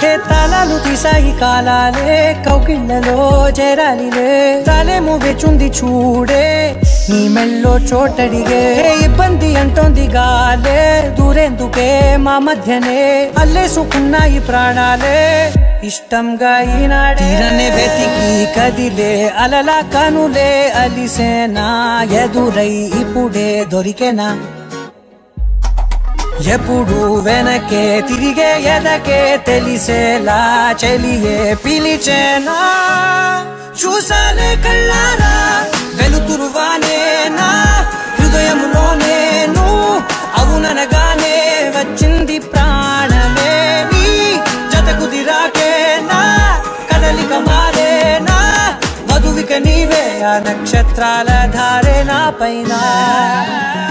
హే తాళాలు తీసాయి కాలాలే కౌకిళ్ళలో చేరాలిలే తాలేమో వేచుంది చూడే నీ మెల్లో చోటడిగే హే ఇబ్బంది అంటోంది గాలే దూరేందుకే మా మధ్యనే అల్లేసుకున్నాయి ప్రాణాలే ఇష్టంగా ఈనాడే తీరనే వెతికి కదిలే అలలా కనులే అలిసేనా ఎదురై ఇప్పుడే దొరికేనా ఎప్పుడు వెనకే తిరిగే ఎదకే తెలిసేలా చెలియే పిలిచేనా చూసానే కళ్ళారా వెలుతురువానేనా హృదయములోనేను అవుననగానే వచ్చింది ప్రాణమే నీ జతకు దిరాకేనా కదలిక మారేనా మధువిక నీవే ఆ నక్షత్రాల ధారే నా పైన